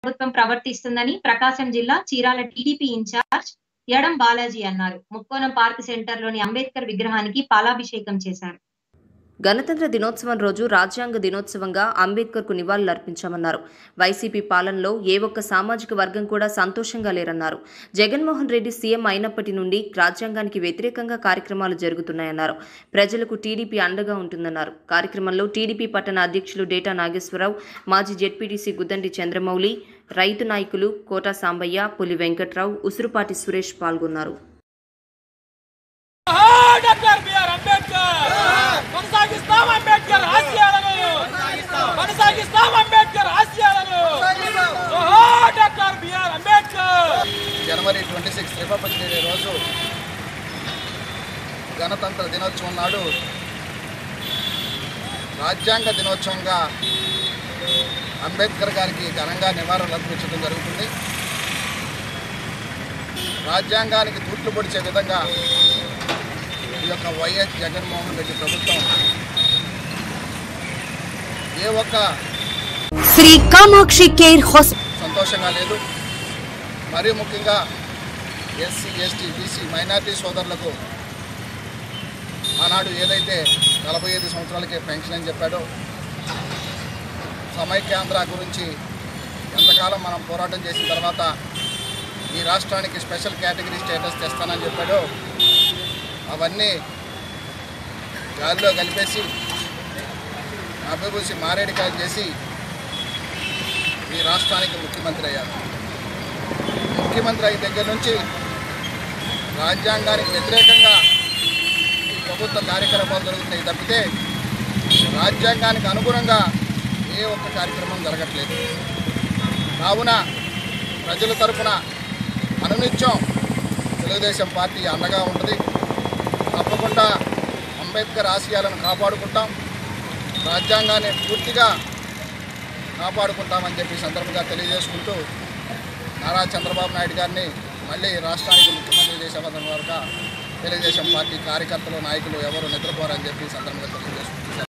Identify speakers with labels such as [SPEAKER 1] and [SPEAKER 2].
[SPEAKER 1] ప్రభుత్వం ప్రవర్తిస్తుందని ప్రకాశం జిల్లా Chirala TDP incharge ఎడం బాలాజీ అన్నారు ముక్కోణం పార్క్ సెంటర్లోని అంబేద్కర్ విగ్రహానికి పాలాభిషేకం చేశారు
[SPEAKER 2] గణతంత్ర దినోత్సవం రోజు రాజ్యాంగ దినోత్సవంగా అంబేద్కర్కు నివాళులర్పించామన్నారు వైసీపీ పాలనలో ఏ ఒక్క సామాజిక వర్గం కూడా సంతోషంగా లేరన్నారు జగన్మోహన్ రెడ్డి సీఎం అయినప్పటి నుండి రాజ్యాంగానికి వ్యతిరేకంగా కార్యక్రమాలు జరుగుతున్నాయన్నారు ప్రజలకు టీడీపీ అండగా ఉంటుందన్నారు కార్యక్రమంలో టీడీపీ పట్టణ అధ్యక్షులు డేటా నాగేశ్వరరావు మాజీ జెడ్పీటీసీ గుద్దండి చంద్రమౌళి రైతు నాయకులు కోటా సాంబయ్య పులి వెంకట్రావు ఉసురుపాటి సురేష్ పాల్గొన్నారు
[SPEAKER 3] జోహార్ డాక్టర్ బిఆర్ అంబేద్కర్ కొనసాగిస్తాం అంబేద్కర్ ఆశయాలను కొనసాగిస్తాం అంబేద్కర్ ఆశయాలను జోహార్ డాక్టర్ బిఆర్ అంబేద్కర్
[SPEAKER 4] జనవరి ట్వంటీ సిక్స్ రిపబ్లిక్ డే రోజు గణతంత్ర దినోత్సవం నాడు రాజ్యాంగ దినోత్సవంగా అంబేద్కర్ గారికి ఘనంగా నివాళులు అర్పించడం జరుగుతుంది రాజ్యాంగానికి తూట్లు పొడిచే విధంగా ఈ యొక్క వైఎస్ జగన్మోహన్ రెడ్డి ప్రభుత్వం ఏ ఒక్క
[SPEAKER 5] శ్రీ కామాక్షి కేర్ హాస్పిటల్
[SPEAKER 4] సంతోషంగా లేదు మరీ ముఖ్యంగా ఎస్సీ ఎస్టీ బీసీ మైనార్టీ సోదరులకు ఆనాడు ఏదైతే నలభై ఐదు సంవత్సరాలకే పెన్షన్ అని చెప్పాడో సమైక్యాంధ్ర గురించి ఎంతకాలం మనం పోరాటం చేసిన తర్వాత ఈ రాష్ట్రానికి స్పెషల్ కేటగిరీ స్టేటస్ తెస్తానని చెప్పాడో అవన్నీ గాలిలో కలిపేసి అభిభూసి మారేడికాయ చేసి ఈ రాష్ట్రానికి ముఖ్యమంత్రి అయ్యారు ముఖ్యమంత్రి అయిన దగ్గర నుంచి రాజ్యాంగానికి వ్యతిరేకంగా ఈ ప్రభుత్వ కార్యక్రమాలు జరుగుతున్నాయి తప్పితే రాజ్యాంగానికి అనుగుణంగా ఏ ఒక్క కార్యక్రమం జరగట్లేదు కావున ప్రజల తరపున అనునిత్యం తెలుగుదేశం పార్టీ అండగా ఉంటుంది తప్పకుండా అంబేద్కర్ ఆశయాలను కాపాడుకుంటాం రాజ్యాంగాన్ని పూర్తిగా కాపాడుకుంటామని చెప్పి ఈ సందర్భంగా తెలియజేసుకుంటూ నారా చంద్రబాబు నాయుడు గారిని మళ్ళీ రాష్ట్రానికి ముఖ్యమంత్రి చేసే వరకు తెలుగుదేశం పార్టీ కార్యకర్తలు నాయకులు ఎవరు నిద్రపోరని చెప్పి ఈ సందర్భంగా తెలియజేసుకుంటున్నారు